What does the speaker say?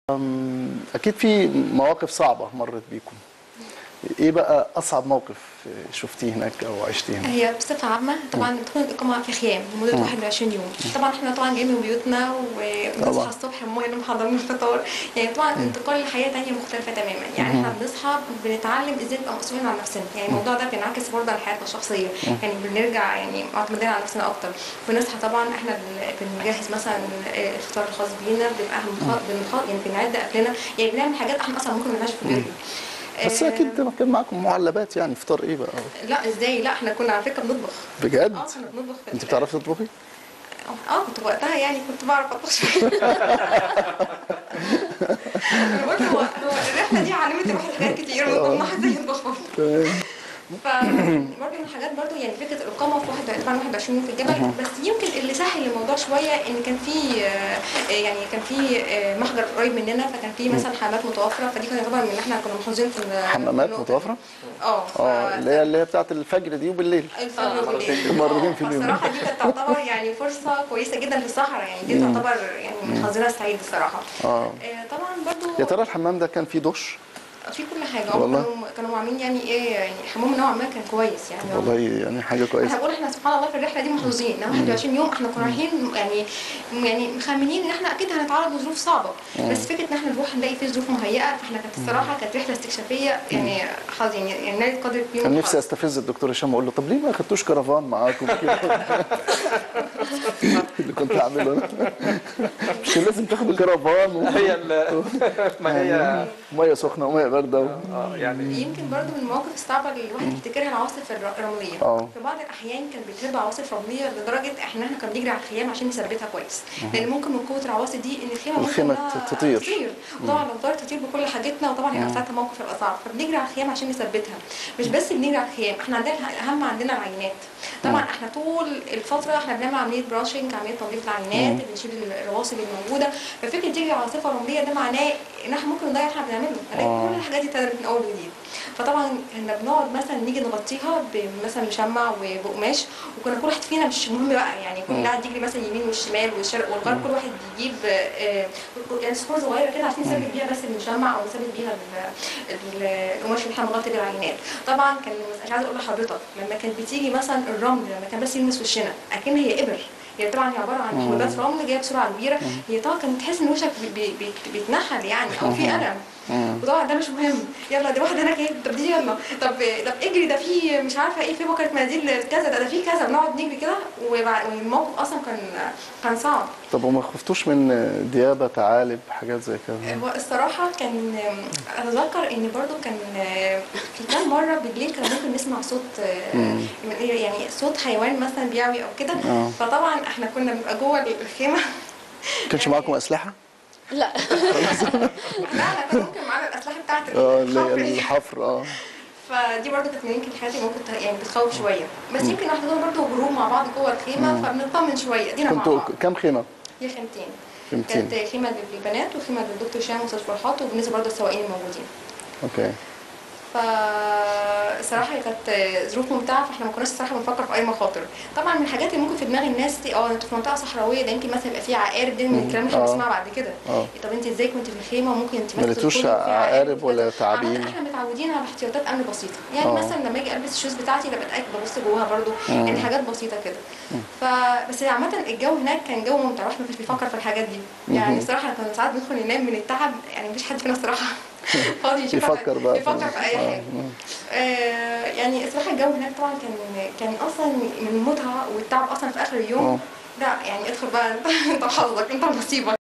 أم، اكيد في مواقف صعبه مرت بيكم ايه بقى اصعب موقف شفتيه هناك او عشتيه هناك هي بصفة عامة طبعا بتكون الإقامة في خيام لمدة 21 يوم طبعا احنا طبعا جايين من بيوتنا طبعا. وبنصحى الصبح ماما محضرين الفطار يعني طبعا انتقال لحياة تانية مختلفة تماما يعني احنا بنصحى بنتعلم ازاي نبقى مسؤولين عن نفسنا يعني الموضوع ده بينعكس برضه على حياتنا الشخصية يعني بنرجع يعني معتمدين على نفسنا أكتر بنصحى طبعا احنا بن- بنجهز مثلا الفطار الخاص بينا بنبقى بنخ- بنخ- يعني بنعد أكلنا يعني بنعمل حاجات احنا أصلا ممكن ما نعملهاش في بيوتنا بس آه، اكيد كان معاكم معلبات يعني فطار ايه بقى لا ازاي لا احنا كنا على فكره بنطبخ بجد اه كنا بنطبخ في انت ال- بتعرفي تطبخي اه كنت وقتها يعني كنت بعرف اطبخ شويه انا قلت هو هو الرحله دي علمت الواحد حاجات كتير من ضمنها ازاي يطبخ برضه تمام. فبرضه من الحاجات برضه يعني فكره الاقامه في واحد طبعا 21 يوم في الجبل بس يمكن اللي سهل الموضوع شويه ان كان في آه، يعني كان في آه، محجر قريب مننا فكان في مثلا حمامات متوفره فدي كان يعتبر من ان احنا كنا محظوظين في ال- حمامات في النقطة متوفره دي. اه ف- اه اللي هي اللي هي بتاعت الفجر دي وبالليل الفجر والليل. مرتين في اليوم. الصراحه دي كانت تعتبر يعني فرصه كويسه جدا في الصحراء يعني دي تعتبر يعني من حظنا السعيد الصراحه اه آه، طبعا برضو يا ترى الحمام ده كان فيه دش في كل حاجه هم والله. كانوا كانوا عاملين يعني ايه يعني حمام نوعا ما كان كويس يعني والله يعني حاجه انا كويسه بقول احنا سبحان الله في الرحله دي محظوظين ان 21 يوم احنا كنا رايحين يعني يعني مخمنين ان احنا اكيد هنتعرض لظروف صعبه بس فكره ان احنا نروح نلاقي في ظروف مهيئه فاحنا كانت الصراحه كانت رحله استكشافيه يعني حظ يعني يعني نالت قدر كبير كان من نفسي الحظ. استفز الدكتور هشام واقول له طب ليه ما خدتوش كرفان معاكم كده اللي كنت هعمله انا مش لازم تاخدوا كرفان و- هي ال- ما هي ميه سخنه وميه بارده و... اه يعني يمكن برضو من المواقف الصعبه اللي الواحد يفتكرها العواصف الر- الرمليه اه. في بعض الاحيان كانت بتهب عواصف رمليه لدرجه احنا احنا كنا بنجري على الخيام عشان نثبتها كويس لان ممكن من قوه العواصف دي ان الخيمه ممكن الخيمة إنها تطير. تطير وطبعا لو طارت تطير بكل حاجتنا وطبعا يعني ساعتها موقف هيبقى صعب فبنجري على الخيام عشان نثبتها مش بس بنجري على الخيام احنا عندنا اهم عندنا العينات طبعا احنا طول الفتره احنا بنعمل عمليه براشنج عمليه تنظيف العينات بنشيل الرواسب الموجوده ففكره تجري على عاصفه رمليه ده معناه ان احنا ممكن نضيع اللي احنا بنعمله نلاقي كل الحاجات دي ابتدت من اول وجديد فطبعا كنا بنقعد مثلا نيجي نغطيها بمثلا مشمع وبقماش وكنا كل واحد فينا مش مهم بقى يعني كل قاعد يجري مثلا يمين والشمال والشرق والغرب كل واحد يجيب آه، يعني صخور صغيره كده عشان نثبت بيها بس المشمع او نثبت بيها ال- ال- القماش اللي احنا بنغطي بيه العينات طبعا كان مش عايزه اقول لحضرتك لما كانت بتيجي مثلا الرمل لما كان بس يلمس وشنا اكن هي ابر هي طبعا هي عباره عن حبوبات رمل جايه بسرعه كبيره هي طبعا كانت تحس ان وشك بي- بي- بي- بيتنحل يعني او في الم وطبعا ده مش مهم يلا دي واحده هناك ايه طب دي يلا طب طب اجري ده في مش عارفه ايه في بكره مناديل كذا ده, ده في كذا بنقعد نجري كده وبع- والموقف اصلا كان كان صعب طب وما خفتوش من ديابه ثعالب حاجات زي كده هو الصراحة كان أتذكر إن برضو كان في كام مرة بالليل كان ممكن نسمع صوت يعني صوت حيوان مثلا بيعوي أو كده آه. فطبعا إحنا كنا بنبقى جوه الخيمة ما كانش معاكم اسلحه لا لا احنا كان ممكن معانا الأسلحة بتاعت اه اللي الحفر هي دي. الحفر اه فدي برضو كانت من يمكن الحاجات اللي ممكن ت- يعني بتخوف شوية بس يمكن احنا كنا برضو جروب مع بعض جوه الخيمة فبنطمن شوية دينا مع كنتوا بعض كام خيمه هي خيمتين خيمتين. كانت خيمة للبنات وخيمة للدكتور هشام واستاذ فرحات وبالنسبة برضو السواقين الموجودين اوكي فصراحة هي كانت ظروف ممتعة فاحنا ما كناش الصراحة بنفكر في أي مخاطر. طبعا من الحاجات اللي ممكن في دماغ الناس دي اه انتوا في منطقة صحراوية ده يمكن مثلا يبقى فيه عقارب ده من الكلام اللي احنا آه. بنسمعه بعد كده. آه. طب انت ازاي كنت في الخيمة وممكن انت ما مثلا لقيتوش تدخلي وفي عقارب وكده. ولا تعابين؟ عامة احنا متعودين على احتياطات أمن بسيطة. يعني آه. مثلا لما اجي البس الشوز بتاعتي لا بتأكد ببص جواها برضو يعني حاجات بسيطة كده. فبس عامة الجو هناك كان جو ممتع الواحد ما كانش بيفكر في الحاجات دي. يعني الصراحة كنا ساعات بندخل ننام من التعب يعني مفيش حد فينا الصراحة فاضي يشوف يفكر بقى في- يفكر في أي حاجة. آه، يعني الصراحه الجو هناك طبعا كان كان اصلا من المتعه والتعب اصلا في اخر اليوم آه. لا يعني ادخل بقى انت انت وحظك انت ونصيبك